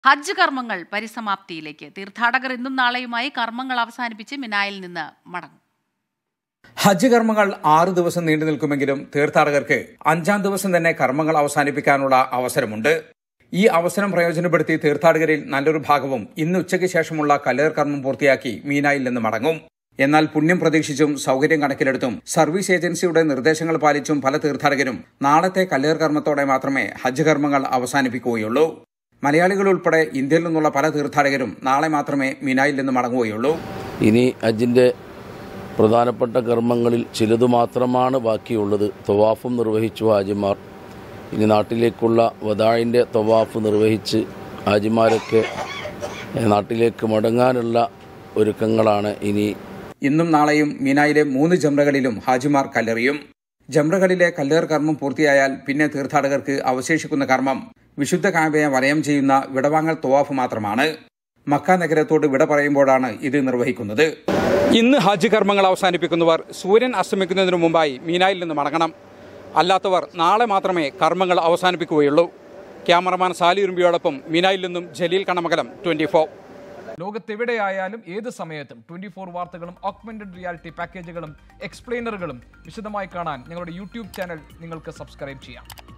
ഹജ്ജ് കർമ്മങ്ങൾ പരിസമാപ്തിയിലേക്ക് തീർത്ഥാടകർ ഇന്നും നാളെയുമായി കർമ്മങ്ങൾ അവസാനിപ്പിച്ച് മിനായിൽ നിന്ന് മടങ്ങും ഹജ്ജ് കർമ്മങ്ങൾ ആറ് ദിവസം നീണ്ടു നിൽക്കുമെങ്കിലും തീർത്ഥാടകർക്ക് അഞ്ചാം ദിവസം തന്നെ കർമ്മങ്ങൾ അവസാനിപ്പിക്കാനുള്ള അവസരമുണ്ട് ഈ അവസരം പ്രയോജനപ്പെടുത്തി തീർത്ഥാടകരിൽ നല്ലൊരു ഭാഗവും ഇന്ന് ഉച്ചയ്ക്ക് ശേഷമുള്ള കല്ലേർ കർമ്മം പൂർത്തിയാക്കി മീനായിൽ നിന്ന് മടങ്ങും എന്നാൽ പുണ്യം പ്രതീക്ഷിച്ചും സൗകര്യം കണക്കിലെടുത്തും സർവീസ് ഏജൻസിയുടെ നിർദ്ദേശങ്ങൾ പാലിച്ചും പല തീർത്ഥാടകരും നാളത്തെ കല്ലേർ കർമ്മത്തോടെ മാത്രമേ ഹജ്ജ് കർമ്മങ്ങൾ അവസാനിപ്പിക്കുകയുള്ളൂ മലയാളികൾ ഉൾപ്പെടെ ഇന്ത്യയിൽ നിന്നുള്ള പല തീർത്ഥാടകരും നാളെ മാത്രമേ മീനായിൽ നിന്ന് മടങ്ങുകയുള്ളൂ ഇനി ഹജ്ജിൻ്റെ പ്രധാനപ്പെട്ട കർമ്മങ്ങളിൽ ചിലതു മാത്രമാണ് ബാക്കിയുള്ളത് തവാഫും നിർവഹിച്ചു ഹാജിമാർ ഇനി നാട്ടിലേക്കുള്ള വദാഴിൻ്റെ തവാഫ് നിർവഹിച്ച് ഹാജിമാരൊക്കെ ഏഹ്, നാട്ടിലേക്ക് മടങ്ങാനുള്ള ഒരുക്കങ്ങളാണ് ഇനി ഇന്നും നാളെയും മീനായിലെ മൂന്ന് ജംറകളിലും ഹാജിമാർ കല്ലെറിയും ജംറകളിലെ കല്ലേർ കർമ്മം പൂർത്തിയായാൽ പിന്നെ തീർത്ഥാടകർക്ക് അവശേഷിക്കുന്ന കർമ്മം വിശുദ്ധ കാബയെ വലയം ചെയ്യുന്ന വിടവാങ്ങൽ തവാഫ് മാത്രമാണ് മക്ക നഗരത്തോട് വിട പറയുമ്പോഴാണ് ഇത് നിർവഹിക്കുന്നത് ഇന്ന് ഹജ്ജ് കർമ്മങ്ങൾ അവസാനിപ്പിക്കുന്നവർ സൂര്യൻ അസ്തമിക്കുന്നതിനു മുമ്പായി മീനായിൽ നിന്ന് മടങ്ങണം അല്ലാത്തവർ നാളെ മാത്രമേ കർമ്മങ്ങൾ അവസാനിപ്പിക്കുകയുള്ളൂ ക്യാമറമാൻ സാലി ഉറുമ്പിയോടൊപ്പം മീനായിൽ നിന്നും ജലീൽ കണമകലം ട്വന്റി ഫോർ ലോകത്തെവിടെയായാലും ഏത് സമയത്തും ട്വന്റി ഫോർ വാർത്തകളും ഓഗ്മെന്റഡ് റിയാലിറ്റി പാക്കേജുകളും എക്സ്പ്ലെയിനറുകളും വിശദമായി കാണാൻ ഞങ്ങളുടെ യൂട്യൂബ് ചാനൽ നിങ്ങൾക്ക് സബ്സ്ക്രൈബ് ചെയ്യാം